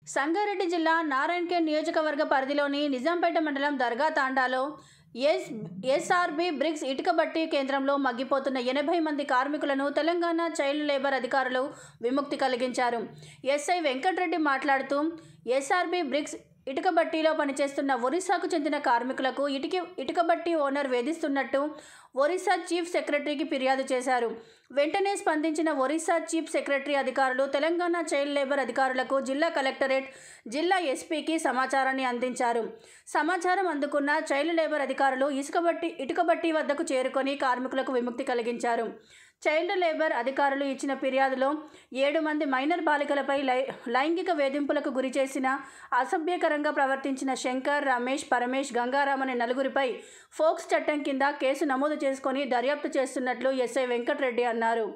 సంగారెడ్డి జిల్లా నారాయణఖేడ్ నియోజకవర్గ పరిధిలోని నిజాంపేట మండలం దర్గా తాండాలో ఎస్ ఎస్ఆర్బి బ్రిక్స్ ఇటుక బట్టి కేంద్రంలో మగ్గిపోతున్న ఎనభై మంది కార్మికులను తెలంగాణ చైల్డ్ లేబర్ అధికారులు విముక్తి కలిగించారు ఎస్ఐ వెంకటరెడ్డి మాట్లాడుతూ ఎస్ఆర్బి బ్రిక్స్ ఇటుక బట్టీలో పనిచేస్తున్న ఒరిస్సాకు చెందిన కార్మికులకు ఇటుక ఇటుక బట్టి ఓనర్ వేధిస్తున్నట్టు ఒరిస్సా చీఫ్ సెక్రటరీకి ఫిర్యాదు చేశారు వెంటనే స్పందించిన ఒరిస్సా చీఫ్ సెక్రటరీ అధికారులు తెలంగాణ చైల్డ్ లేబర్ అధికారులకు జిల్లా కలెక్టరేట్ జిల్లా ఎస్పీకి సమాచారాన్ని అందించారు సమాచారం అందుకున్న చైల్డ్ లేబర్ అధికారులు ఇసుక బట్టి ఇటుక బట్టి వద్దకు చేరుకొని కార్మికులకు విముక్తి కలిగించారు చైల్డ్ లేబర్ అధికారులు ఇచ్చిన ఫిర్యాదులో ఏడు మంది మైనర్ బాలికలపై లై లైంగిక వేధింపులకు గురి చేసిన అసభ్యకరంగా ప్రవర్తించిన శంకర్ రమేష్ పరమేష్ గంగారాం అనే నలుగురిపై ఫోక్స్ చట్టం కింద కేసు నమోదు చేసుకొని దర్యాప్తు చేస్తున్నట్లు ఎస్ఐ వెంకటరెడ్డి అన్నారు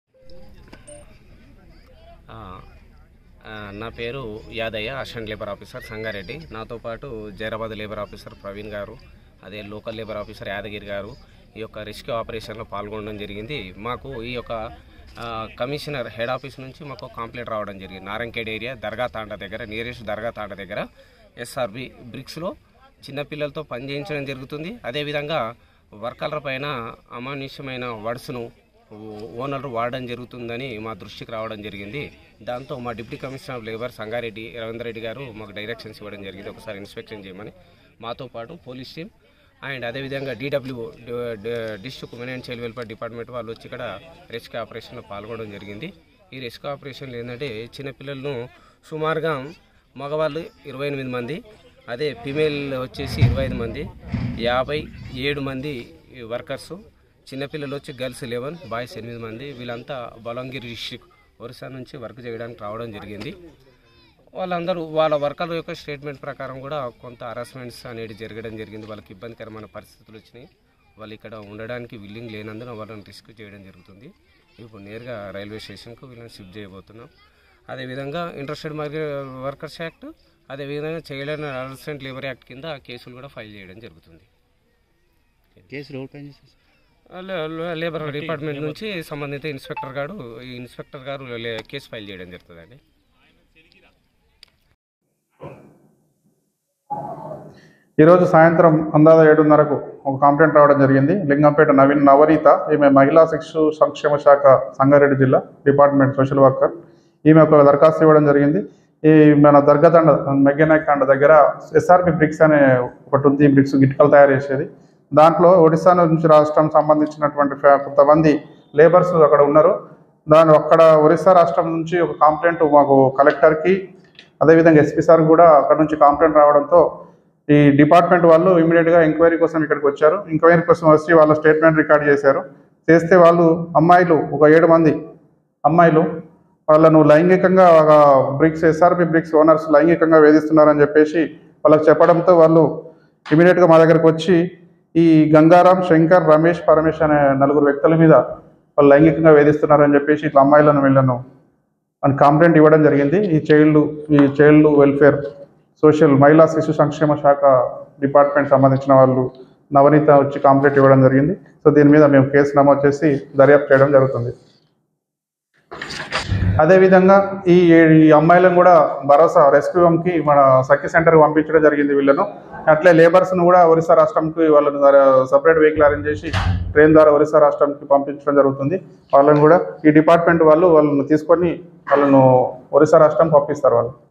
ఆ, ఆ, నా పేరు Yadaiah assistant labour officer Sangareddy నాతో పాటు జైరాబాద్ లేబర్ ఆఫీసర్ ప్రవీణ్ గారు అదే లోకల్ లేబర్ ఆఫీసర్ యాదగిరి గారు ఈ యొక్క రెస్క్యూ ఆపరేషన్లో పాల్గొనడం జరిగింది మాకు ఈ యొక్క ఆ, కమిషనర్ హెడ్ ఆఫీస్ నుంచి మాకు కంప్లైంట్ రావడం జరిగింది నారంకేడ్ ఏరియా దర్గా తాండ దగ్గర నియరెస్ట్ దర్గా తాండ దగ్గర ఎస్ఆర్బి బ్రిక్స్లో చిన్నపిల్లలతో పని చేయించడం జరుగుతుంది అదేవిధంగా వర్కర్ల పైన అమానుష్యమైన వర్డ్స్ను ఓనర్ వాడడం జరుగుతుందని మా దృష్టికి రావడం జరిగింది దాంతో మా deputy commissioner of labour Sangareddy Ravinder Reddy garu మాకు డైరెక్షన్స్ ఇవ్వడం జరిగింది ఒకసారి ఇన్స్పెక్షన్ చేయమని మాతో పాటు పోలీస్ టీం అండ్ అదేవిధంగా DW district women and child welfare department వాళ్ళు వచ్చి ఇక్కడ రెస్క్యూ ఆపరేషన్లో పాల్గొనడం జరిగింది ఈ రెస్క్యూ ఆపరేషన్లో ఏంటంటే చిన్నపిల్లలను సుమారుగా మగవాళ్ళు ఇరవై ఎనిమిది మంది అదే ఫిమేల్ వచ్చేసి ఇరవై ఐదు మంది యాభై ఏడు మంది వర్కర్స్ చిన్నపిల్లలు వచ్చి గర్ల్స్ లెవెన్ బాయ్స్ ఎనిమిది మంది వీళ్ళంతా బలంగిరి డిస్ట్రిక్ట్ ఒరిస్సా నుంచి వర్క్ చేయడానికి రావడం జరిగింది వాళ్ళందరూ వాళ్ళ వర్కర్ల యొక్క స్టేట్మెంట్ ప్రకారం కూడా కొంత హరాస్మెంట్స్ అనేది జరగడం జరిగింది వాళ్ళకి ఇబ్బందికరమైన పరిస్థితులు వచ్చినాయి వాళ్ళు ఇక్కడ ఉండడానికి విల్లింగ్ లేనందున వాళ్ళని రిస్క్ చేయడం జరుగుతుంది ఇప్పుడు నేరుగా రైల్వే స్టేషన్కు వీళ్ళని షిఫ్ట్ చేయబోతున్నాం అదేవిధంగా ఇంట్రెస్టెడ్ మార్కెట్ వర్కర్స్ యాక్ట్ అదేవిధంగా child and adolescent labour act కింద కేసులు కూడా ఫైల్ చేయడం జరుగుతుంది కేసులు ఎవరు పని చేస్తారు లే- లే- లేబర్ డిపార్ట్మెంట్ నుంచి సంబంధిత ఇన్స్పెక్టర్ గారు ఈ ఇన్స్పెక్టర్ గారు లే- కేసు ఫైల్ చేయడం జరుగుతుందండి ఈరోజు సాయంత్రం అందాజ ఏడున్నరకు ఒక కంప్లైంట్ రావడం జరిగింది లింగంపేట నవీన్ నవనీత ఈమె మహిళా శిశు సంక్షేమ శాఖ సంగారెడ్డి జిల్లా డిపార్ట్మెంట్ సోషల్ వర్కర్ ఈమె ఒక దరఖాస్తు ఇవ్వడం జరిగింది ఈ మన దర్గాతండ మెగ్గనాయక్ తండ దగ్గర ఎస్ఆర్పి బ్రిక్స్ అనే ఒకటి ఉంది బ్రిక్స్ గిట్కలు తయారు చేసేది దాంట్లో ఒడిశా నుంచి రాష్ట్రం సంబంధించినటువంటి ఫ్యా- కొంతమంది లేబర్స్ అక్కడ ఉన్నారు దాని అక్కడ ఒరిస్సా రాష్ట్రం నుంచి ఒక కంప్లైంట్ మాకు కలెక్టర్కి అదేవిధంగా ఎస్పీ సార్ కూడా అక్కడ నుంచి కంప్లైంట్ రావడంతో ఈ డిపార్ట్మెంట్ వాళ్ళు ఇమీడియట్గా ఎంక్వైరీ కోసం ఇక్కడికి వచ్చారు ఎంక్వైరీ కోసం వచ్చి వాళ్ళ స్టేట్మెంట్ రికార్డ్ చేశారు చేస్తే వాళ్ళు అమ్మాయిలు ఒక ఏడు మంది అమ్మాయిలు వాళ్ళను లైంగికంగా ఒక బ్రిక్స్ ఎస్ఆర్పి బ్రిక్స్ ఓనర్స్ లైంగికంగా వేధిస్తున్నారని చెప్పేసి వాళ్ళకి చెప్పడంతో వాళ్ళు ఇమీడియట్గా మా దగ్గరకు వచ్చి ఈ గంగారాం శంకర్ రమేష్ పరమేష్ అనే నలుగురు వ్యక్తుల మీద వాళ్ళు లైంగికంగా వేధిస్తున్నారని చెప్పేసి ఇట్లా అమ్మాయిలను వీళ్ళను అని కంప్లైంట్ ఇవ్వడం జరిగింది ఈ చైల్డ్ ఈ చైల్డ్ వెల్ఫేర్ సోషల్ మహిళా శిశు సంక్షేమ శాఖ డిపార్ట్మెంట్ సంబంధించిన వాళ్ళు నవనీత వచ్చి కంప్లైంట్ ఇవ్వడం జరిగింది సో దీని మీద మేము కేసు నమోదు చేసి దర్యాప్తు చేయడం జరుగుతుంది అదేవిధంగా ఈ ఈ అమ్మాయిలను కూడా భరోసా రెస్క్యూ హోమ్కి మన సఖి సెంటర్కి పంపించడం జరిగింది వీళ్ళను అట్లే లేబర్స్ను కూడా ఒరిస్సా రాష్ట్రంకి వాళ్ళని సపరేట్ వెహికల్ అరేంజ్ చేసి ట్రైన్ ద్వారా ఒరిస్సా రాష్ట్రంకి పంపించడం జరుగుతుంది వాళ్ళని కూడా ఈ డిపార్ట్మెంట్ వాళ్ళు వాళ్ళని తీసుకొని వాళ్ళను ఒరిస్సా రాష్ట్రం పంపిస్తారు వాళ్ళు